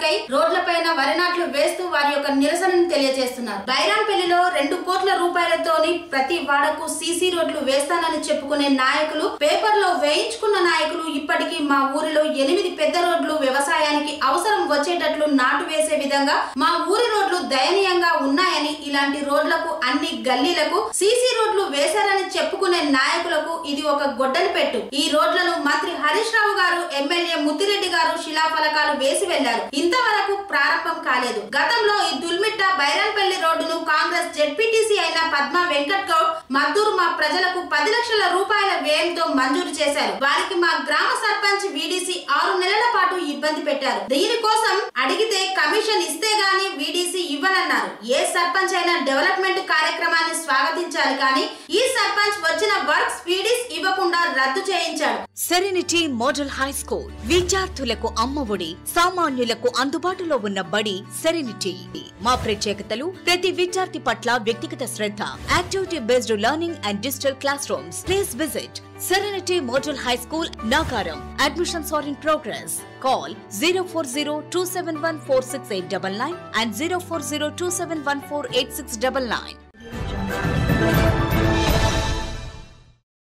పనులకై రోడ్లపైన వరి నాట్లు వేస్తూ వారి యొక్క నిరసనను తెలియజేస్తున్నారు బైరాంపల్లిలో రెండు కోట్ల రూపాయలతోని ప్రతి వాడకు సీసీ రోడ్లు వేస్తానని చెప్పుకునే నాయకులు పేపర్లో వేయించుకున్న నాయకులు ఇప్పటికీ మా ఊరిలో ఎనిమిది పెద్ద రోడ్లు వ్యవసాయానికి అవసరం వచ్చేటట్లు నాటు వేసే విధంగా మా ఊరి రోడ్లు దయనీయంగా ఉన్నాయని ఇలాంటి రోడ్లకు అన్ని గల్లీలకు సీసీ రోడ్లు వేశారని చెప్పుకునే నాయకులకు ఇది ఒక గొడ్డలి పెట్టు ఈ రోడ్లను మంత్రి హరీష్ రావు గారు ఎమ్మెల్యే ముత్తిరెడ్డి గారు శిలాఫలకాలు వేసి వెళ్లారు ఇంతవరకు ప్రారంభం కాలేదు గతంలో ఈ దుల్మిట్ట బైరాన్పల్లి రోడ్డును కాంగ్రెస్ జెడ్పీటీసీ అయిన పద్మా వెంకట్ గౌడ్ మద్దూరు మా ప్రజలకు పది లక్షల రూపాయల వ్యయంతో మంజూరు చేశారు వారికి మా గ్రామ సర్పంచ్ వీడీసీ ఆరు నెలల పాటు ఇబ్బంది పెట్టారు దీనికోసం అడిగితే కమిషన్ ఇస్తే గాని వీడీసీ ఇవ్వనన్నారు ఏ సర్పంచ్ అయినా డెవలప్మెంట్ కార్యక్రమాన్ని స్వాగతించాలి కానీ ఈ సర్పంచ్ వచ్చిన వర్క్స్ వీడీస్ ఇవ్వకుండా రద్దు చేయించాడు సెరెనిటీ మోడల్ హై స్కూల్ విద్యార్థులకు అమ్మఒడి సామాన్యులకు అందుబాటులో ఉన్న బడి సెరెనిటీ మా ప్రత్యేకతలు ప్రతి విద్యార్థి పట్ల వ్యక్తిగత శ్రద్ధ activity based learning and digital class rooms please visit Serenity model high school Nacharam admissions are in progress call zero four zero two seven one four six eight double nine and zero four zero two seven one four eight six double nine